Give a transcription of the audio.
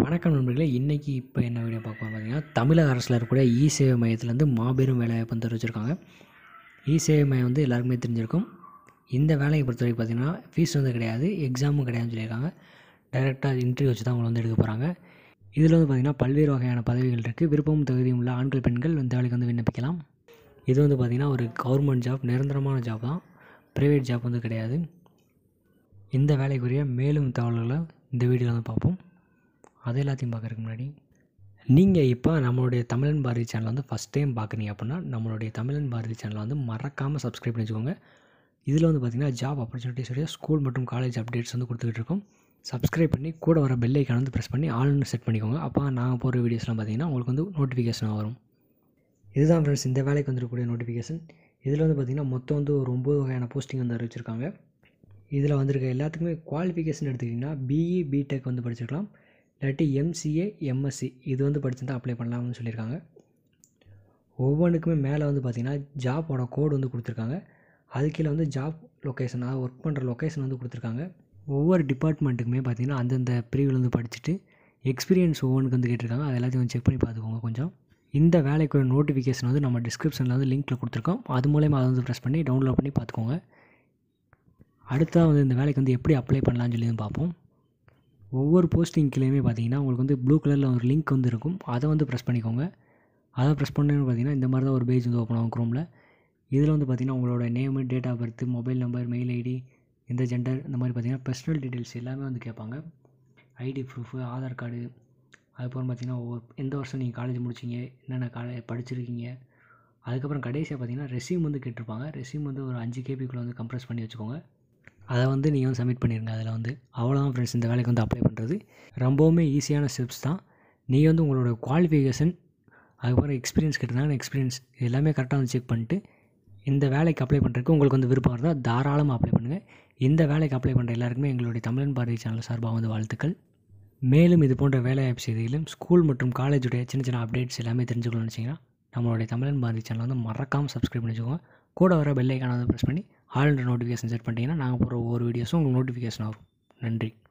வணக்கம் நண்பர்களே இன்றைக்கி இப்போ என்ன வீடியோ பார்க்க போகிறோம் பார்த்தீங்கன்னா தமிழக அரசில் இருக்கக்கூடிய இ சேவை மையத்துலேருந்து மாபெரும் வேலைவாய்ப்பு வந்து வச்சுருக்காங்க இ சேவை மையம் வந்து எல்லாருக்குமே தெரிஞ்சிருக்கும் இந்த வேலையை பொறுத்த வரைக்கும் பார்த்தீங்கன்னா ஃபீஸ் வந்து கிடையாது எக்ஸாமும் கிடையாதுன்னு சொல்லியிருக்காங்க டைரெக்டாக இன்டர்வியூ வச்சு தான் அவங்களை வந்து எடுக்க போகிறாங்க இதில் வந்து பார்த்திங்கன்னா பல்வேறு வகையான பதவிகள் இருக்குது விருப்பமும் தகுதியும் உள்ள ஆண்கள் பெண்கள் இந்த வேலைக்கு வந்து விண்ணப்பிக்கலாம் இது வந்து பார்த்திங்கன்னா ஒரு கவர்மெண்ட் ஜாப் நிரந்தரமான ஜாப் தான் ப்ரைவேட் ஜாப் வந்து கிடையாது இந்த வேலைக்குரிய மேலும் தகவல்களை இந்த வீடியோவில் வந்து பார்ப்போம் அது எல்லாத்தையும் பார்க்குறதுக்கு முன்னாடி நீங்கள் இப்போ நம்மளுடைய தமிழன் பாரதி சேனலை வந்து ஃபஸ்ட் டைம் பார்க்குறீங்க அப்படின்னா நம்மளுடைய தமிழன் பாரதி சேனலை வந்து மறக்காமல் சப்ஸ்கிரைப் பண்ணி வச்சுக்கோங்க இதில் வந்து பார்த்திங்கன்னா ஜாப் ஆப்பர்ச்சுனிட்டிஸுடைய ஸ்கூல் மற்றும் காலேஜ் அப்டேட்ஸ் வந்து கொடுத்துக்கிட்டு இருக்கோம் சப்ஸ்கிரைப் பண்ணி கூட வர பெல் ஐக்கான் வந்து ப்ரெஸ் பண்ணி ஆல்னு செட் பண்ணிக்கோங்க அப்போ நாங்கள் போகிற வீடியோஸ்லாம் பார்த்தீங்கன்னா உங்களுக்கு வந்து நோட்டிஃபிகேஷன் வரும் இதுதான் ஃப்ரெண்ட்ஸ் இந்த வேலைக்கு வந்துருக்கக்கூடிய நோட்டிஃபிகேஷன் இதில் வந்து பார்த்திங்கன்னா மொத்தம் வந்து ஒரு ஒம்பது வகையான போஸ்டிங் வந்து அறிவிச்சிருக்காங்க இதில் வந்திருக்க எல்லாத்துக்குமே குவாலிஃபிகேஷன் எடுத்துக்கிட்டிங்கன்னா பிஇ பிடெக் வந்து படிச்சிருக்கலாம் இல்லாட்டி எம்சிஏ எம்எஸ்சி இது வந்து படிச்சிருந்தா அப்ளை பண்ணலாம்னு சொல்லியிருக்காங்க ஒவ்வொன்றுக்குமே மேலே வந்து பார்த்திங்கன்னா ஜாபோட கோடு வந்து கொடுத்துருக்காங்க அது கீழே வந்து ஜாப் லொக்கேஷன் அதாவது ஒர்க் பண்ணுற லொக்கேஷன் வந்து கொடுத்துருக்காங்க ஒவ்வொரு டிபார்ட்மெண்ட்டுக்குமே பார்த்திங்கன்னா அந்தந்த பிரிவில் வந்து படிச்சுட்டு எக்ஸ்பீரியன்ஸ் ஒவ்வொன்றுக்கு வந்து கேட்டிருக்காங்க அது எல்லாத்தையும் வந்து செக் பண்ணி பார்த்துக்கோங்க கொஞ்சம் இந்த வேலைக்கு நோட்டிஃபிகேஷன் வந்து நம்ம டிஸ்கிரிப்ஷனில் வந்து லிங்க்கில் கொடுத்துருக்கோம் அது மூலயமா அதை வந்து ப்ரெஸ் பண்ணி டவுன்லோட் பண்ணி பார்த்துக்கோங்க அடுத்ததாக வந்து இந்த வேலைக்கு வந்து எப்படி அப்ளை பண்ணலாம்னு சொல்லி வந்து பார்ப்போம் ஒவ்வொரு போஸ்டிங் கீழேயுமே பார்த்தீங்கன்னா உங்களுக்கு வந்து ப்ளூ கலரில் ஒரு லிங்க் வந்து இருக்கும் அதை வந்து ப்ரெஸ் பண்ணிக்கோங்க அதை ப்ரெஸ் பண்ணு பார்த்தீங்கன்னா இந்த மாதிரி தான் ஒரு பேஜ் வந்து ஓப்பன் ஆகும் க்ரோமில் இதில் வந்து பார்த்தீங்கன்னா உங்களோட name date of birth mobile number mail ID இந்த ஜெண்டர் இந்த மாதிரி பார்த்தீங்கன்னா பர்சனல் டீட்டெயில்ஸ் எல்லாமே வந்து கேட்பாங்க ஐடி ப்ரூஃபு ஆதார் கார்டு அதுக்கப்புறம் பார்த்தீங்கன்னா ஒவ்வொரு எந்த வருஷம் நீங்கள் காலேஜ் முடிச்சிங்க என்னென்ன காலேஜ் படிச்சிருக்கீங்க அதுக்கப்புறம் கடைசியாக பார்த்தீங்கன்னா ரெசியூம் வந்து கேட்டிருப்பாங்க ரெசியூம் வந்து ஒரு அஞ்சு கேபிக்குள்ளே வந்து கம்ப்ரெஸ் பண்ணி வச்சுக்கோங்க அதை வந்து நீங்கள் வந்து சப்மிட் பண்ணிடுங்க அதில் வந்து அவ்வளோதான் ஃப்ரெண்ட்ஸ் இந்த வேலைக்கு வந்து அப்ளை பண்ணுறது ரொம்பவுமே ஈஸியான ஸ்டெப்ஸ் தான் நீங்கள் வந்து உங்களோட குவாலிஃபிகேஷன் அதுக்கப்புறம் எக்ஸ்பீரியன்ஸ் கேட்டிருந்தாங்க எக்ஸ்பீரியன்ஸ் எல்லாமே கரெக்டாக வந்து செக் பண்ணிட்டு இந்த வேலைக்கு அப்ளை பண்ணுறதுக்கு உங்களுக்கு வந்து விருப்பம் இருந்தால் தாராளமாக அப்ளை பண்ணுங்கள் இந்த வேலைக்கு அப்ளை பண்ணுற எல்லாருக்குமே எங்களுடைய தமிழன் பாரதி சேனல் சார்பாக வந்து வாழ்த்துக்கள் மேலும் இது போன்ற வேலைவாய்ப்பு செய்திகளும் ஸ்கூல் மற்றும் காலேஜுடைய சின்ன சின்ன அப்டேட்ஸ் எல்லாமே தெரிஞ்சுக்கணும்னு நினச்சிங்கன்னா நம்மளுடைய தமிழன் பாரதி சேனல் வந்து மறக்காமல் சப்ஸ்கிரைப் பண்ணி வச்சுக்கோங்க கூட வர பெல் ஐக்கான வந்து ப்ரெஸ் பண்ணி ஆல் நோட்டிஃபிகேஷன் செட் பண்ணிட்டீங்கன்னா நாங்கள் போகிற ஒவ்வொரு வீடியோஸும் உங்களுக்கு நோட்டிஃபிகேஷன் வரும் நன்றி